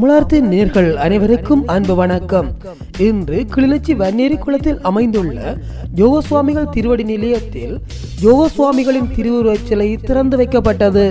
தமிழர்த்தின் நேர்கள் அனைவருக்கும் அன்பு வணக்கம் இன்று கிளிநொச்சி வன்னேரி குளத்தில் அமைந்துள்ள யோகசுவாமிகள் திருவடி நிலையத்தில் யோகசுவாமிகளின் திருவுருவச் சிலை திறந்து வைக்கப்பட்டது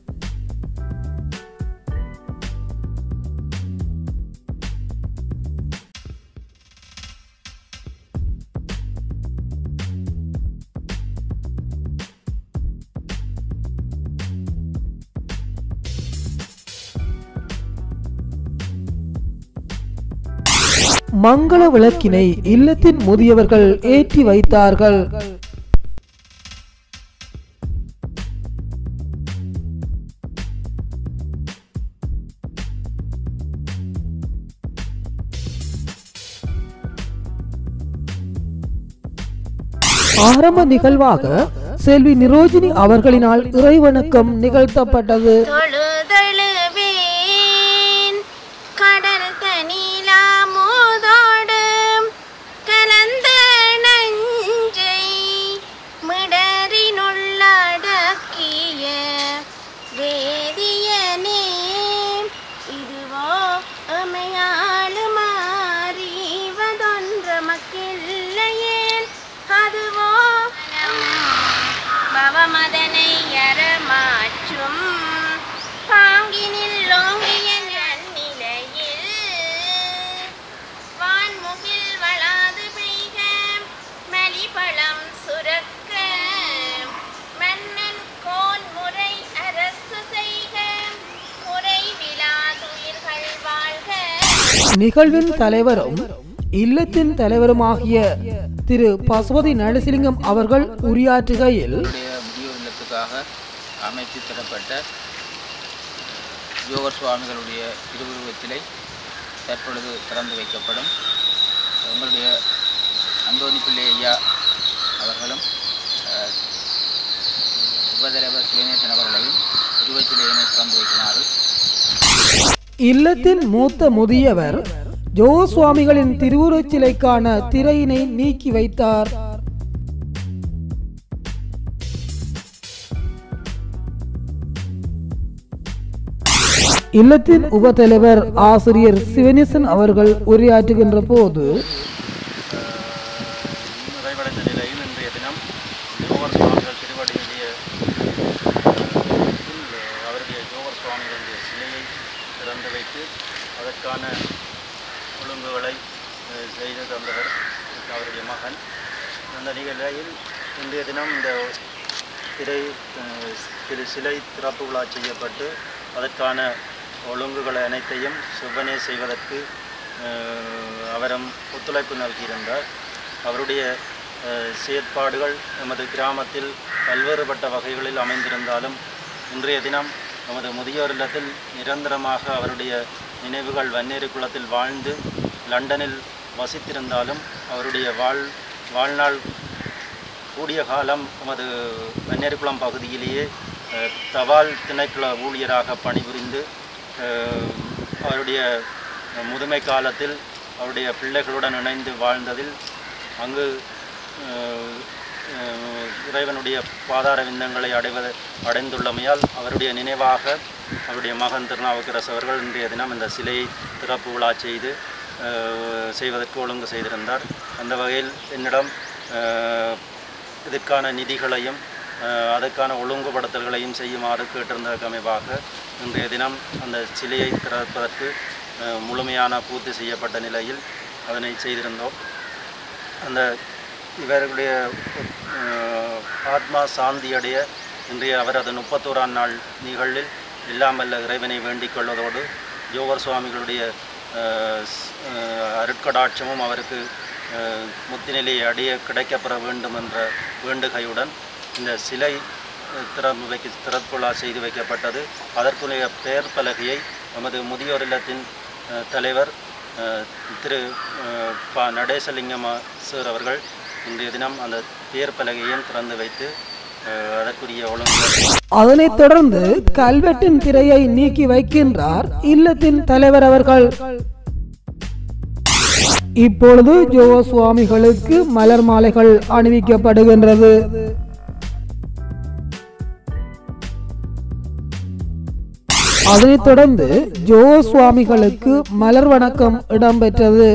மங்கள விளக்கினை இல்லத்தின் முதியவர்கள் ஏற்றி வைத்தார்கள் ஆரம்ப நிகழ்வாக செல்வி நிரோஜினி அவர்களினால் இறைவணக்கம் நிகழ்த்தப்பட்டது தொழுதழுவேன் கடல் தனிலா மோதோடு கலந்த நஞ்சை மிடரினுள்ளடக்கிய வேதியனே இதுவோ அமையாளு மாறிவதொன்ற மக்கில்லையேன் அதுவோ பவமதனை அறமாற்றும் பாங்கினில் ஓங்கிய நன்னிலையில் வான்முகில் வளாது பெய்க மலிபழம் சுரக்க மன்னன் கோன் முறை அரசு செய்க குறைவிலாதுயிர்கள் வாழ்க நிகழ்வின் தலைவரும் இல்லத்தின் தலைவருமாகிய திரு பசுபதி நரசிலிங்கம் அவர்கள் உரையாற்றுகையில் அவருடைய முதியோர் இல்லத்துக்காக அமைத்து தரப்பட்ட யோகர் சுவாமிகளுடைய திருவுருவச் சிலை தற்பொழுது திறந்து வைக்கப்படும் எங்களுடைய அந்தோணி பிள்ளை ஐயா அவர்களும் அஹ், உபதலைவர் சிவநேசன் அவர்களையும் உருவச் சிலையினை திறந்து வைக்கிறார்கள் இல்லத்தின் மூத்த முதியவர் ஜோ சுவாமிகளின் திருவுருவச் சிலைக்கான திரையினை நீக்கி வைத்தார் இல்லத்தின் உபதலைவர் ஆசிரியர் சிவனேசன் அவர்கள் உரையாற்றுகின்ற போது நிறைவடைந்த நிலையில் இன்றைய தினம் யோகர் சுவாமிகள் திருவடியிலேயே அவருடைய யோகர் சுவாமிகளுடைய சிலையை திறந்து வைத்து அதற்கான ஒழுங்குகளை அஹ், செய்து தந்தவர் அவருடைய மகன் அந்த நிகழ்வில் இன்றைய தினம் இந்த திரை அஹ், திரு சிலை திறப்பு விழா செய்யப்பட்டு அதற்கான ஒழுங்குகளை அனைத்தையும் செவ்வனே செய்வதற்கு அஹ், அவரும் ஒத்துழைப்பு நல்கியிருந்தார் அவருடைய அஹ், செயற்பாடுகள் நமது கிராமத்தில் பல்வேறுபட்ட வகைகளில் அமைந்திருந்தாலும் இன்றைய தினம் நமது முதியோர் இல்லத்தில் நிரந்தரமாக அவருடைய நினைவுகள் வன்னேரி குளத்தில் வாழ்ந்து லண்டனில் வசித்திருந்தாலும் அவருடைய வாழ் வாழ்நாள் கூடிய காலம் நமது வன்னேரிக்குளம் பகுதியிலேயே அஹ், தபால் திணைக்கள ஊழியராக பணிபுரிந்து அஹ், அவருடைய முதுமை காலத்தில் அவருடைய பிள்ளைகளுடன் இணைந்து வாழ்ந்ததில் அங்கு அஹ், அஹ், இறைவனுடைய பாதார விந்தங்களை அடைவது அடைந்துள்ளமையால் அவருடைய நினைவாக அவருடைய மகன் திருநாவுக்கரசு அவர்கள் இன்றைய தினம் இந்த சிலையை திறப்பு விழா செய்து அஹ், செய்வதற்கு ஒழுங்கு செய்திருந்தார் அந்த வகையில் என்னிடம் அஹ், இதற்கான நிதிகளையும் அஹ், அதற்கான ஒழுங்குபடுத்தல்களையும் செய்யுமாறு கேட்டிருந்ததற்கு அமைவாக இன்றைய தினம் அந்த சிலையை திறப்பதற்கு அஹ், முழுமையான பூர்த்தி செய்யப்பட்ட நிலையில் அதனை செய்திருந்தோம் அந்த இவர்களுடைய அஹ், ஆத்மா சாந்தியடைய இன்றைய அவரது முப்பத்தோராம் நாள் நிகழ்வில் எல்லாம் வல்ல இறைவனை வேண்டிக் கொள்வதோடு ஜோகர் சுவாமிகளுடைய அஹ், ஸ்- அஹ், அருட்கடாட்சமும் அவருக்கு அஹ், முத்திநிலையை அடைய கிடைக்கப்பெற வேண்டும் என்ற வேண்டுகையுடன் இந்த சிலை அஹ், திறந்து வைக்க திறப்புலா செய்து வைக்கப்பட்டது அதற்குரிய பெயர் பலகையை நமது முதியோர் இல்லத்தின் அஹ், தலைவர் அஹ், திரு அஹ், ப நடேசலிங்கம் சார் அவர்கள் இன்றைய தினம் அந்த பெயர் பலகையும் திறந்து வைத்து அஹ், அதற்குரிய ஒழுங்கு அதனைத் தொடர்ந்து கல்வெட்டின் திரையை நீக்கி வைக்கின்றார் இல்லத்தின் தலைவர் அவர்கள் இப்பொழுது ஜோ சுவாமிகளுக்கு மலர் மாலைகள் அணிவிக்கப்படுகின்றது அதனைத் தொடர்ந்து ஜோ சுவாமிகளுக்கு மலர் வணக்கம் இடம்பெற்றது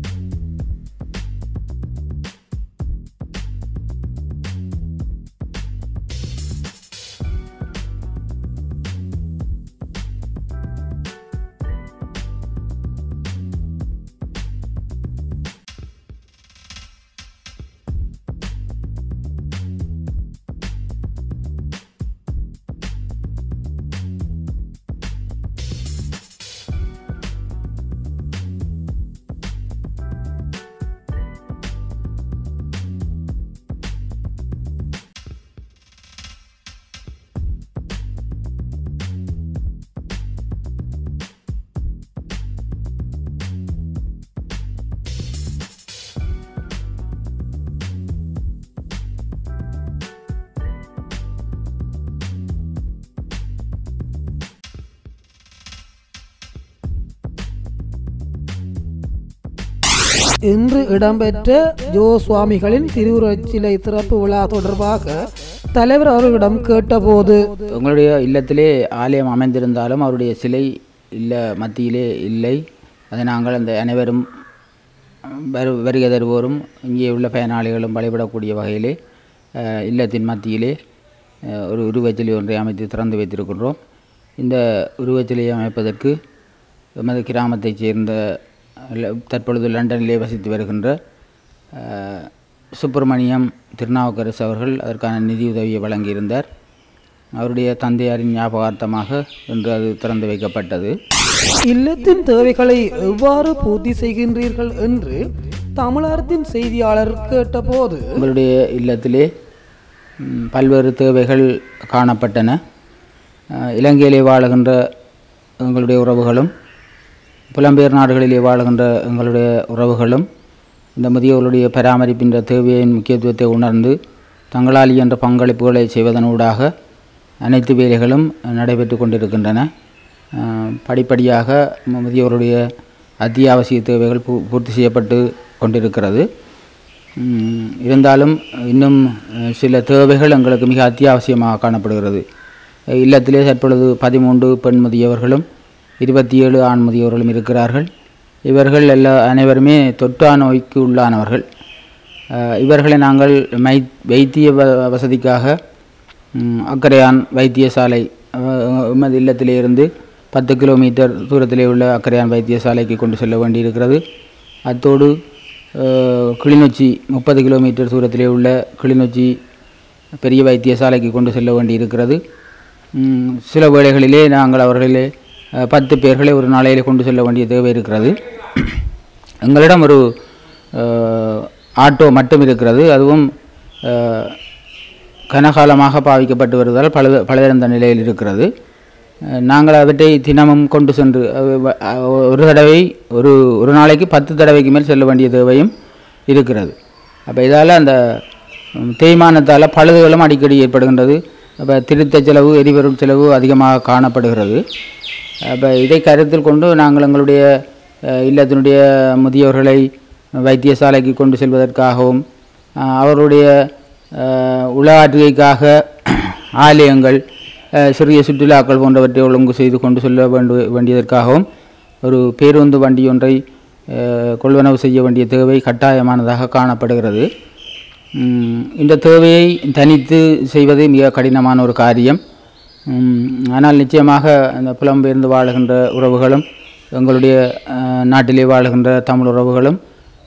இன்று இடம்பெற்ற ஜோ சுவாமிகளின் திருவுருவச் சிலை திறப்பு விழா தொடர்பாக தலைவர் அவர்களிடம் கேட்டபோது உங்களுடைய இல்லத்திலே ஆலயம் அமைந்திருந்தாலும் அவருடைய சிலை இல்ல மத்தியிலே இல்லை அதை நாங்கள் அந்த அனைவரும் வரு வருகை தருவோரும் இங்கே உள்ள பயனாளிகளும் வழிபடக்கூடிய வகையிலே அஹ், இல்லத்தின் மத்தியிலே அஹ், ஒரு உருவச்சிலை ஒன்றை அமைத்து திறந்து வைத்திருக்கின்றோம் இந்த உருவச்சிலையை அமைப்பதற்கு எமது கிராமத்தைச் சேர்ந்த ல- தற்பொழுது லண்டனிலே வசித்து வருகின்ற அஹ், சுப்பிரமணியம் திருநாவுக்கரசு அவர்கள் அதற்கான நிதியுதவியை வழங்கியிருந்தார் அவருடைய தந்தையாரின் ஞாபகார்த்தமாக இன்று அது திறந்து வைக்கப்பட்டது இல்லத்தின் தேவைகளை எவ்வாறு பூர்த்தி செய்கின்றீர்கள் என்று தமிழகத்தின் செய்தியாளர் கேட்டபோது உங்களுடைய இல்லத்திலே ம், பல்வேறு தேவைகள் காணப்பட்டன அஹ், இலங்கையிலே வாழுகின்ற எங்களுடைய உறவுகளும் புலம்பெயர் நாடுகளிலே வாழுகின்ற எங்களுடைய உறவுகளும் இந்த முதியோர்களுடைய பராமரிப்பின் தேவையின் முக்கியத்துவத்தை உணர்ந்து தங்களால் இயன்ற பங்களிப்புகளை செய்வதனூடாக அனைத்து வேலைகளும் நடைபெற்று கொண்டிருக்கின்றன அஹ், படிப்படியாக மு- முதியோருடைய அத்தியாவசிய தேவைகள் பூ பூர்த்தி செய்யப்பட்டு கொண்டிருக்கிறது ம், இருந்தாலும் இன்னும் அஹ், சில தேவைகள் எங்களுக்கு மிக அத்தியாவசியமாக காணப்படுகிறது அஹ், இல்லத்திலே தற்பொழுது பதிமூன்று பெண் முதியவர்களும் இருபத்தி ஏழு ஆண் முதியவர்களும் இருக்கிறார்கள் இவர்கள் எல்லா அனைவருமே தொற்றா நோய்க்கு உள்ளானவர்கள் அஹ், இவர்களை நாங்கள் மை வைத்திய வ- வசதிக்காக ம், அக்கரையான் வைத்தியசாலை அஹ், எமது இல்லத்திலே இருந்து பத்து கிலோமீட்டர் தூரத்திலே உள்ள அக்கரையான் வைத்தியசாலைக்கு கொண்டு செல்ல வேண்டியிருக்கிறது அத்தோடு அஹ், கிளிநொச்சி முப்பது கிலோமீட்டர் தூரத்திலே உள்ள கிளிநொச்சி பெரிய வைத்தியசாலைக்கு கொண்டு செல்ல வேண்டியிருக்கிறது ம், சில வேளைகளிலே நாங்கள் அவர்களிலே அஹ், பத்து பேர்களை ஒரு நாளையிலே கொண்டு செல்ல வேண்டிய தேவை இருக்கிறது எங்களிடம் ஒரு அஹ், ஆட்டோ மட்டும் இருக்கிறது அதுவும் அஹ், கனகாலமாக பாவிக்கப்பட்டு வருவதால் பல பலதரந்த நிலையில் இருக்கிறது அஹ், நாங்கள் அவற்றை தினமும் கொண்டு சென்று அஹ், வ- அஹ், ஒரு தடவை ஒரு ஒரு நாளைக்கு பத்து தடவைக்கு மேல் செல்ல வேண்டிய தேவையும் இருக்கிறது அப்போ இதால் அந்த ம், தேய்மானத்தால் பழுதுகளும் அடிக்கடி ஏற்படுகின்றது அப்போ திருத்த செலவு எரிபொருள் செலவு அதிகமாக காணப்படுகிறது அப்போ இதை கருத்தில் கொண்டு நாங்கள் எங்களுடைய அஹ், இல்லத்தினுடைய முதியோர்களை வைத்தியசாலைக்கு கொண்டு செல்வதற்காகவும் அஹ், அவருடைய அஹ், உளவாற்றுகைக்காக ஆலயங்கள் அஹ், சிறிய சுற்றுலாக்கள் போன்றவற்றை ஒழுங்கு செய்து கொண்டு செல்ல வேண்டு வேண்டியதற்காகவும் ஒரு பேருந்து வண்டி ஒன்றை அஹ், கொள்வனவு செய்ய வேண்டிய தேவை கட்டாயமானதாக காணப்படுகிறது ம், இந்த தேவையை தனித்து செய்வது மிக கடினமான ஒரு காரியம் ம், ஆனால் நிச்சயமாக அந்த புலம்பெயர்ந்து வாழுகின்ற உறவுகளும் எங்களுடைய அஹ், நாட்டிலே வாழுகின்ற தமிழ் உறவுகளும்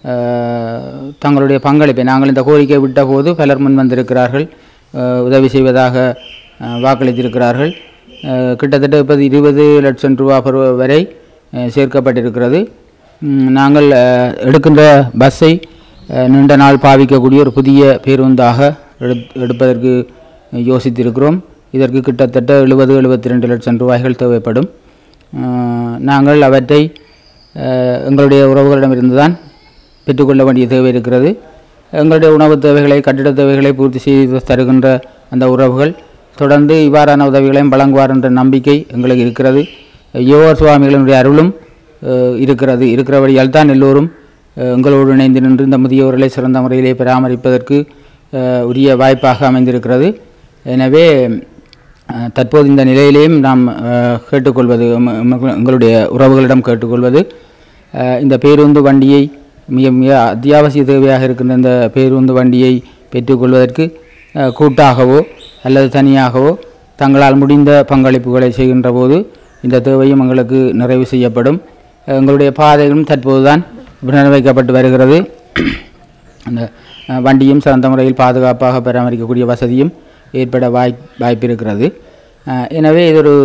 அஹ், தங்களுடைய பங்களிப்பை நாங்கள் இந்த கோரிக்கை விட்டபோது பலர் முன் வந்திருக்கிறார்கள் அஹ், உதவி செய்வதாக அஹ், வாக்களித்திருக்கிறார்கள் அஹ், கிட்டத்தட்ட இப்போது இருபது லட்சம் ரூபா பருவ வரை அஹ், சேர்க்கப்பட்டிருக்கிறது ம், நாங்கள் அஹ், எடுக்கின்ற பஸ்ஸை அஹ், நீண்ட நாள் பாவிக்கக்கூடிய ஒரு புதிய பேருந்தாக எடுத் எடுப்பதற்கு யோசித்திருக்கிறோம் இதற்கு கிட்டத்தட்ட எழுபது எழுபத்தி ரெண்டு லட்சம் ரூபாய்கள் தேவைப்படும் அஹ், நாங்கள் அவற்றை அஹ், எங்களுடைய உறவுகளிடமிருந்து தான் பெற்றுக்கொள்ள வேண்டிய தேவை இருக்கிறது எங்களுடைய உணவுத் தேவைகளை கட்டிடத் தேவைகளை பூர்த்தி செய்து தருகின்ற அந்த உறவுகள் தொடர்ந்து இவ்வாறான உதவிகளையும் வழங்குவார் என்ற நம்பிக்கை எங்களுக்கு இருக்கிறது யோகர் சுவாமிகளினுடைய அருளும் அஹ், இருக்கிறது இருக்கிறபடியால் தான் எல்லோரும் அஹ், எங்களோடு இணைந்து நின்று இந்த முதியோர்களை சிறந்த முறையிலே பராமரிப்பதற்கு அஹ், உரிய வாய்ப்பாக அமைந்திருக்கிறது எனவே அஹ், தற்போது இந்த நிலையிலேயும் நாம் அஹ், கேட்டுக்கொள்வது எம்- எம்- எங்களுடைய உறவுகளிடம் கேட்டுக்கொள்வது அஹ், இந்த பேருந்து வண்டியை மிக மிக அத்தியாவசிய தேவையாக இருக்கின்ற இந்த பேருந்து வண்டியை பெற்றுக்கொள்வதற்கு அஹ், கூட்டாகவோ அல்லது தனியாகவோ தங்களால் முடிந்த பங்களிப்புகளை செய்கின்ற போது இந்த தேவையும் எங்களுக்கு நிறைவு செய்யப்படும் அஹ், எங்களுடைய பாதைகளும் தற்போதுதான் வைக்கப்பட்டு வருகிறது அந்த அஹ், வண்டியும் சிறந்த முறையில் பாதுகாப்பாக பராமரிக்கக்கூடிய வசதியும் ஏற்பட வாய் வாய்ப்பு இருக்கிறது அஹ், எனவே இது ஒரு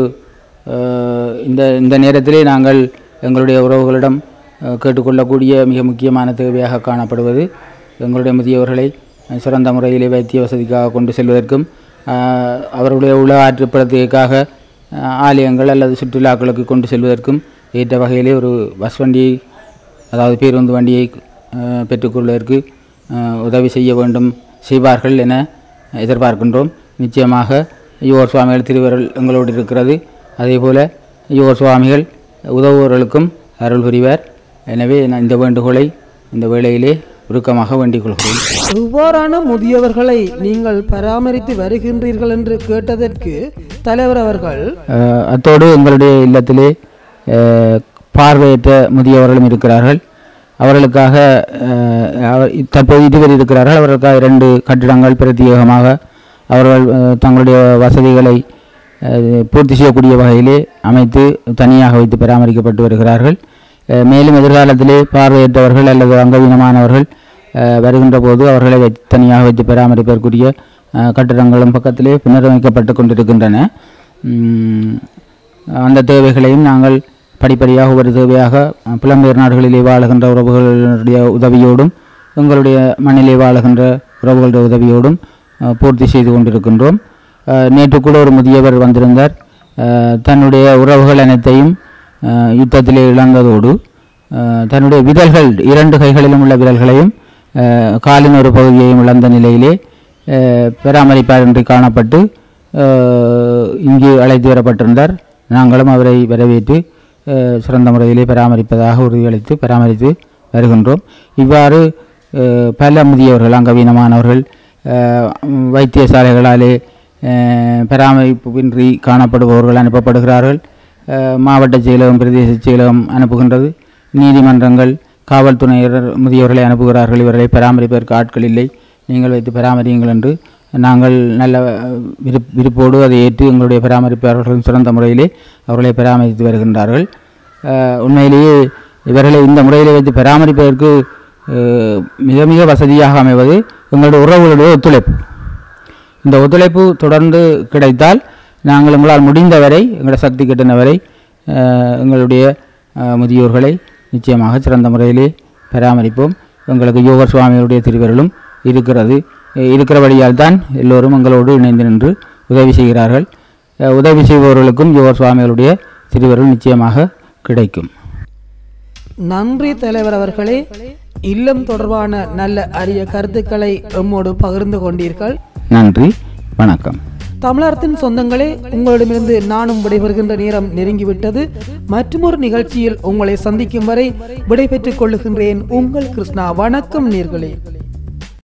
அஹ், இந்த இந்த நேரத்திலே நாங்கள் எங்களுடைய உறவுகளிடம் அஹ், கேட்டுக்கொள்ளக்கூடிய மிக முக்கியமான தேவையாக காணப்படுவது எங்களுடைய முதியவர்களை அஹ், சிறந்த முறையிலே வைத்திய வசதிக்காக கொண்டு செல்வதற்கும் அஹ், அவர்களுடைய உள ஆற்றுப்படுத்துவதற்காக அஹ், ஆலயங்கள் அல்லது சுற்றுலாக்களுக்கு கொண்டு செல்வதற்கும் ஏற்ற வகையிலே ஒரு பஸ் வண்டியை அதாவது பேருந்து வண்டியை அஹ், பெற்றுக்கொள்வதற்கு அஹ், உதவி செய்ய வேண்டும் செய்வார்கள் என எதிர்பார்க்கின்றோம் நிச்சயமாக யுவர் சுவாமிகள் திருவருள் எங்களோடு இருக்கிறது அதேபோல யுவர் சுவாமிகள் உதவுபவர்களுக்கும் அருள் புரிவார் எனவே நான் இந்த வேண்டுகோளை இந்த வேளையிலே உருக்கமாக வேண்டிக் கொள்கிறேன் இவ்வாறான முதியவர்களை நீங்கள் பராமரித்து வருகின்றீர்கள் என்று கேட்டதற்கு தலைவர் அவர்கள் அஹ், அத்தோடு எங்களுடைய இல்லத்திலே அஹ், பார்வையற்ற முதியவர்களும் இருக்கிறார்கள் அவர்களுக்காக அஹ், அவர் தற்போது இருவர் இருக்கிறார்கள் அவர்களுக்காக இரண்டு கட்டிடங்கள் பிரத்யேகமாக அவர்கள் அஹ், தங்களுடைய வசதிகளை அஹ், பூர்த்தி செய்யக்கூடிய வகையிலே அமைத்து தனியாக வைத்து பராமரிக்கப்பட்டு வருகிறார்கள் அஹ், மேலும் எதிர்காலத்திலே பார்வையற்றவர்கள் அல்லது அங்கவீனமானவர்கள் அஹ், வருகின்ற போது அவர்களை வைத்து தனியாக வைத்து பராமரிப்பதற்குரிய அஹ், கட்டிடங்களும் பக்கத்திலே புனரமைக்கப்பட்டு கொண்டிருக்கின்றன உம், அந்த தேவைகளையும் நாங்கள் படிப்படியாக ஒரு தேவையாக அஹ், புலம்பெயர் நாடுகளிலே வாழுகின்ற உறவுகளுடைய உதவியோடும் எங்களுடைய மண்ணிலே வாழுகின்ற உறவுகளுடைய உதவியோடும் அஹ், பூர்த்தி செய்து கொண்டிருக்கின்றோம் அஹ், நேற்று கூட ஒரு முதியவர் வந்திருந்தார் அஹ், தன்னுடைய உறவுகள் அனைத்தையும் அஹ், யுத்தத்திலே இழந்ததோடு அஹ், தன்னுடைய விரல்கள் இரண்டு கைகளிலும் உள்ள விரல்களையும் அஹ், காலின் ஒரு பகுதியையும் இழந்த நிலையிலே அஹ், பராமரிப்பாரின்றி காணப்பட்டு அஹ், இங்கு அழைத்து வரப்பட்டிருந்தார் நாங்களும் அவரை வரவேற்று அஹ், சிறந்த முறையிலே பராமரிப்பதாக உறுதியளித்து பராமரித்து வருகின்றோம் இவ்வாறு அஹ், பல முதியவர்கள் அங்கவீனமானவர்கள் அஹ், வைத்தியசாலைகளாலே அஹ், பராமரிப்பின்றி காணப்படுபவர்கள் அனுப்பப்படுகிறார்கள் அஹ், மாவட்ட செயலகம் பிரதேச செயலகம் அனுப்புகின்றது நீதிமன்றங்கள் காவல்துறையினர் முதியவர்களை அனுப்புகிறார்கள் இவர்களை பராமரிப்பதற்கு ஆட்கள் இல்லை நீங்கள் வைத்து பராமரியுங்கள் என்று நாங்கள் நல்ல அஹ், விருப் விருப்போடு அதை ஏற்று எங்களுடைய பராமரிப்பாளர்களும் சிறந்த முறையிலே அவர்களை பராமரித்து வருகின்றார்கள் அஹ், உண்மையிலேயே இவர்களை இந்த முறையில் வைத்து பராமரிப்பதற்கு அஹ், மிக மிக வசதியாக அமைவது எங்களுடைய உறவுகளுடைய ஒத்துழைப்பு இந்த ஒத்துழைப்பு தொடர்ந்து கிடைத்தால் நாங்கள் எங்களால் முடிந்தவரை எங்களுடைய சக்தி கட்டினவரை அஹ், எங்களுடைய அஹ், முதியோர்களை நிச்சயமாக சிறந்த முறையிலே பராமரிப்போம் எங்களுக்கு யோகர் சுவாமிகளுடைய திருவருளும் இருக்கிறது அஹ், இருக்கிறபடியால் தான் எல்லோரும் எங்களோடு இணைந்து நின்று உதவி செய்கிறார்கள் அஹ், உதவி செய்பவர்களுக்கும் யோகர் சுவாமிகளுடைய திருவருள் நிச்சயமாக கிடைக்கும் நன்றி தலைவர் அவர்களே இல்லம் தொடர்பான நல்ல அரிய கருத்துக்களை எம்மோடு பகிர்ந்து கொண்டீர்கள் நன்றி வணக்கம் தமிழர்த்தின் சொந்தங்களே உங்களிடமிருந்து நானும் விடைபெறுகின்ற நேரம் நெருங்கிவிட்டது மற்றொரு நிகழ்ச்சியில் உங்களை சந்திக்கும் வரை விடைபெற்றுக் கொள்ளுகின்றேன் உங்கள் கிருஷ்ணா வணக்கம் நேர்களே